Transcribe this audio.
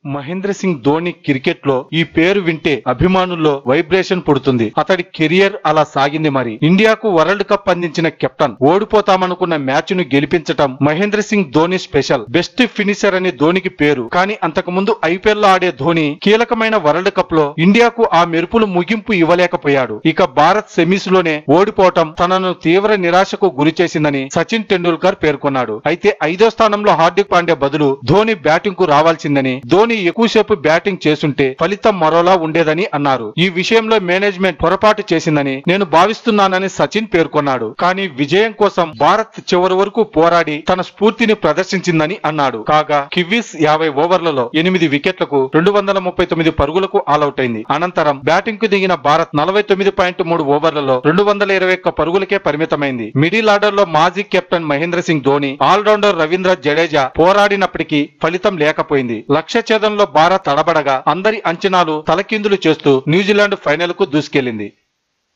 Mahindra Singh Dhoni cricket లో ఈ పేరు వింటే అభిమానుల్లో వైబ్రేషన్ పుడుతుంది అతడి కెరియర్ అలా సాగింది మరి ఇండియాకు వరల్డ్ కప్ అందించిన కెప్టెన్ ఓడిపోతామనుకున్న మ్యాచ్ ను గెలిపించటం Mahendra Singh Dhoni special best finisher అని ధోనికి పేరు కానీ అంతకు ముందు ఐపీఎల్ లో ఆడే ధోని కీలకమైన వరల్డ్ కప్ లో ఇండియాకు ఆ మెరుపులు ముగింపు ఇవ్వలేకపోయాడు ఇక భారత్ సెమీస్ లోనే ఓడిపోవటం తనను తీవ్ర నిరాశకు గురి చేసిందని సచిన్ టెండూల్కర్ పేర్కొన్నాడు అయితే ఐదో స్థానంలో హార్దిక్ పాండ్యా బదులు ధోని బ్యాటింగ్ కు రావాల్సిందని ధోని ఎక్కువసేపు బ్యాటింగ్ చేసుంటే ఫలితం మరోలా ఉండేదని అన్నారు ఈ విషయంలో మేనేజ్మెంట్ పొరపాటు చేసిందని నేను భావిస్తున్నానని సచిన్ పేర్కొన్నాడు కానీ విజయం కోసం భారత్ చివరి వరకు పోరాడి తన స్ఫూర్తిని ప్రదర్శించిందని అన్నాడు కాగా కివీస్ యాభై ఓవర్లలో ఎనిమిది వికెట్లకు రెండు వందల ముప్పై తొమ్మిది పరుగులకు ఆలౌట్ అయింది అనంతరం బ్యాటింగ్ కు దిగిన భారత్ నలభై తొమ్మిది పాయింట్ మూడు ఓవర్లలో రెండు వందల ఇరవై ఒక్క పరుగులకే పరిమితమైంది మిడిల్ ఆర్డర్ లో మాజీ కెప్టెన్ మహేంద్ర సింగ్ ధోని ఆల్రౌండర్ రవీంద్ర జడేజా పోరాడినప్పటికీ ఫలితం లేకపోయింది లక్ష్య ఛేదంలో భారత్ తడబడగా అందరి అంచనాలు తలకిందులు చేస్తూ న్యూజిలాండ్ ఫైనల్ కు దూసుకెళ్లింది